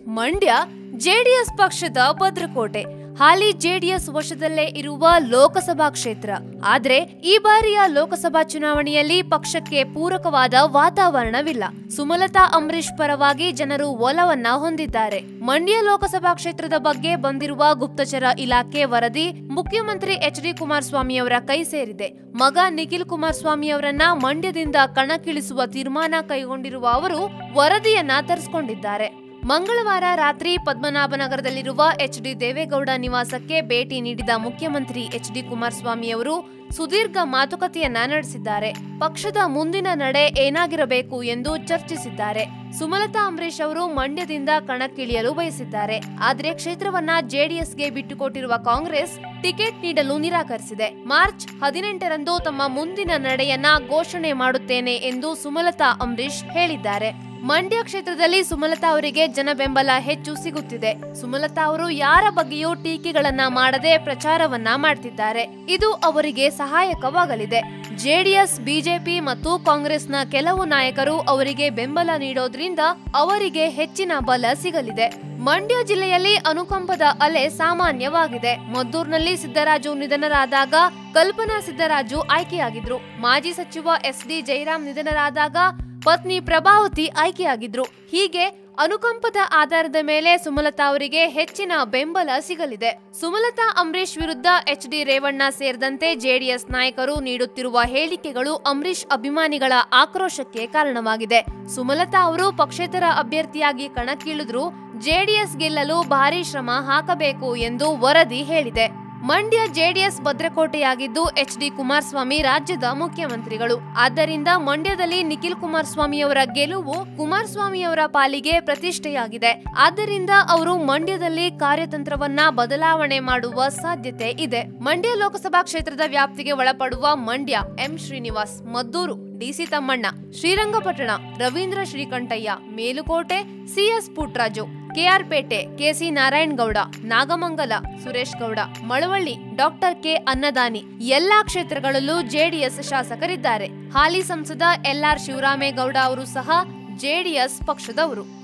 Mandya JDS ಪಕ್ಷದ ಭದ್ರಕೋಟೆ ಹಾಲಿ JDS ವಶದಲ್ಲೇ ಇರುವ ಲೋಕಸಭಾ ಕ್ಷೇತ್ರ ಆದ್ರೆ ಈ ಬಾರಿಯ ಲೋಕಸಭಾ ಚುನಾವಣೆಯಲ್ಲಿ ಪಕ್ಷಕ್ಕೆ ಪೂರಕವಾದ ವಾತಾವರಣವಿಲ್ಲ ಸುಮಲತಾ ಅಂಬರೀಶ್ ಪರವಾಗಿ ಜನರು ಒಲವನ್ನ ಹೊಂದಿದ್ದಾರೆ ಮಂಡ್ಯ ಲೋಕಸಭಾ ಕ್ಷೇತ್ರದ ಬಗ್ಗೆ ಬಂದಿರುವ ಗುಪ್ತಚರ ಇಲಾಖೆ ವರದಿ ಮುಖ್ಯಮಂತ್ರಿ ಎಚ್ ಡಿ ಕುಮಾರಸ್ವಾಮಿಯವರ ಕೈ ಸೇರಿದೆ ಮಗ ನಿಖಿಲ್ ಕುಮಾರಸ್ವಾಮಿ ಅವರನ್ನ ಮಂಡ್ಯದಿಂದ ಕಣಕ್ಕಿಳಿಸುವ ತೀರ್ಮಾನ ಕೈಗೊಂಡಿರುವ ಅವರು ವರದಿಯನ್ನ ತರಿಸಿಕೊಂಡಿದ್ದಾರೆ ಮಂಗಳವಾರ ರಾತ್ರಿ ಪದ್ಮನಾಭನಗರದಲ್ಲಿರುವ ಎಚ್ ಡಿ ದೇವೇಗೌಡ ನಿವಾಸಕ್ಕೆ ಭೇಟಿ ನೀಡಿದ ಮುಖ್ಯಮಂತ್ರಿ ಎಚ್ ಡಿ ಕುಮಾರಸ್ವಾಮಿ ಅವರು ಸುದೀರ್ಘ ಮಾತುಕತೆಯನ್ನ ನಡೆಸಿದ್ದಾರೆ ಪಕ್ಷದ ಮುಂದಿನ ನಡೆ ಏನಾಗಿರಬೇಕು ಎಂದು ಚರ್ಚಿಸಿದ್ದಾರೆ ಸುಮಲತಾ ಅಂಬರೀಶ್ ಅವರು ಮಂಡ್ಯದಿಂದ ಕಣಕ್ಕಿಳಿಯಲು ಬಯಸಿದ್ದಾರೆ ಆದ್ರೆ ಕ್ಷೇತ್ರವನ್ನ ಜೆಡಿಎಸ್ಗೆ ಬಿಟ್ಟುಕೊಟ್ಟಿರುವ ಕಾಂಗ್ರೆಸ್ ಟಿಕೆಟ್ ನೀಡಲು ನಿರಾಕರಿಸಿದೆ ಮಾರ್ಚ್ ಹದಿನೆಂಟರಂದು ತಮ್ಮ ಮುಂದಿನ ನಡೆಯನ್ನ ಘೋಷಣೆ ಮಾಡುತ್ತೇನೆ ಎಂದು ಸುಮಲತಾ ಅಂಬರೀಶ್ ಹೇಳಿದ್ದಾರೆ ಮಂಡ್ಯ ಕ್ಷೇತ್ರದಲ್ಲಿ ಸುಮಲತಾ ಅವರಿಗೆ ಜನ ಬೆಂಬಲ ಹೆಚ್ಚು ಸಿಗುತ್ತಿದೆ ಸುಮಲತಾ ಅವರು ಯಾರ ಬಗ್ಗೆಯೂ ಟೀಕೆಗಳನ್ನ ಮಾಡದೆ ಪ್ರಚಾರವನ್ನ ಮಾಡ್ತಿದ್ದಾರೆ ಇದು ಅವರಿಗೆ ಸಹಾಯಕವಾಗಲಿದೆ ಜೆಡಿಎಸ್ ಬಿಜೆಪಿ ಮತ್ತು ಕಾಂಗ್ರೆಸ್ನ ಕೆಲವು ನಾಯಕರು ಅವರಿಗೆ ಬೆಂಬಲ ನೀಡೋದ್ರಿಂದ ಅವರಿಗೆ ಹೆಚ್ಚಿನ ಬಲ ಸಿಗಲಿದೆ ಮಂಡ್ಯ ಜಿಲ್ಲೆಯಲ್ಲಿ ಅನುಕಂಪದ ಅಲೆ ಸಾಮಾನ್ಯವಾಗಿದೆ ಮದ್ದೂರ್ನಲ್ಲಿ ಸಿದ್ದರಾಜು ನಿಧನರಾದಾಗ ಕಲ್ಪನಾ ಸಿದ್ದರಾಜು ಆಯ್ಕೆಯಾಗಿದ್ರು ಮಾಜಿ ಸಚಿವ ಎಸ್ ಡಿ ಜಯರಾಮ್ ನಿಧನರಾದಾಗ ಪತ್ನಿ ಪ್ರಭಾವತಿ ಆಯ್ಕೆಯಾಗಿದ್ರು ಹೀಗೆ ಅನುಕಂಪದ ಆಧಾರದ ಮೇಲೆ ಸುಮಲತಾ ಅವರಿಗೆ ಹೆಚ್ಚಿನ ಬೆಂಬಲ ಸಿಗಲಿದೆ ಸುಮಲತಾ ಅಂಬರೀಶ್ ವಿರುದ್ಧ ಎಚ್ ಡಿ ರೇವಣ್ಣ ಸೇರಿದಂತೆ ಜೆಡಿಎಸ್ ನಾಯಕರು ನೀಡುತ್ತಿರುವ ಹೇಳಿಕೆಗಳು ಅಂಬರೀಶ್ ಅಭಿಮಾನಿಗಳ ಆಕ್ರೋಶಕ್ಕೆ ಕಾರಣವಾಗಿದೆ ಸುಮಲತಾ ಅವರು ಪಕ್ಷೇತರ ಅಭ್ಯರ್ಥಿಯಾಗಿ ಕಣಕ್ಕಿಳಿದ್ರು ಜೆಡಿಎಸ್ ಗೆಲ್ಲಲು ಭಾರಿ ಶ್ರಮ ಹಾಕಬೇಕು ಎಂದು ವರದಿ ಹೇಳಿದೆ ಮಂಡ್ಯ ಜೆಡಿಎಸ್ ಭದ್ರಕೋಟೆಯಾಗಿದ್ದು ಎಚ್ ಡಿ ಕುಮಾರಸ್ವಾಮಿ ರಾಜ್ಯದ ಮುಖ್ಯಮಂತ್ರಿಗಳು ಆದ್ದರಿಂದ ಮಂಡ್ಯದಲ್ಲಿ ನಿಖಿಲ್ ಕುಮಾರಸ್ವಾಮಿ ಅವರ ಗೆಲುವು ಕುಮಾರಸ್ವಾಮಿ ಅವರ ಪಾಲಿಗೆ ಪ್ರತಿಷ್ಠೆಯಾಗಿದೆ ಆದ್ದರಿಂದ ಅವರು ಮಂಡ್ಯದಲ್ಲಿ ಕಾರ್ಯತಂತ್ರವನ್ನ ಬದಲಾವಣೆ ಮಾಡುವ ಸಾಧ್ಯತೆ ಇದೆ ಮಂಡ್ಯ ಲೋಕಸಭಾ ಕ್ಷೇತ್ರದ ವ್ಯಾಪ್ತಿಗೆ ಒಳಪಡುವ Mandya M Srinivas Maddur DC Thammanna Srirangapatna Ravindra Srikantaiah Melukote CS Puttaraju KR Pet KC Narayana Gowda Nagamangala Suresh Gowda Malavalli doctor K Annadani ಎಲ್ಲಾ ಕ್ಷೇತ್ರಗಳಲ್ಲೂ ಜೆಡಿಎಸ್ ಶಾಸಕರಿದ್ದಾರೆ ಹಾಲಿ ಸಂಸದ ಎಲ್ಆರ್ ಶಿವರಾಮೇಗೌಡ ಅವರು ಸಹ ಜೆಡಿಎಸ್ ಪಕ್ಷದವರು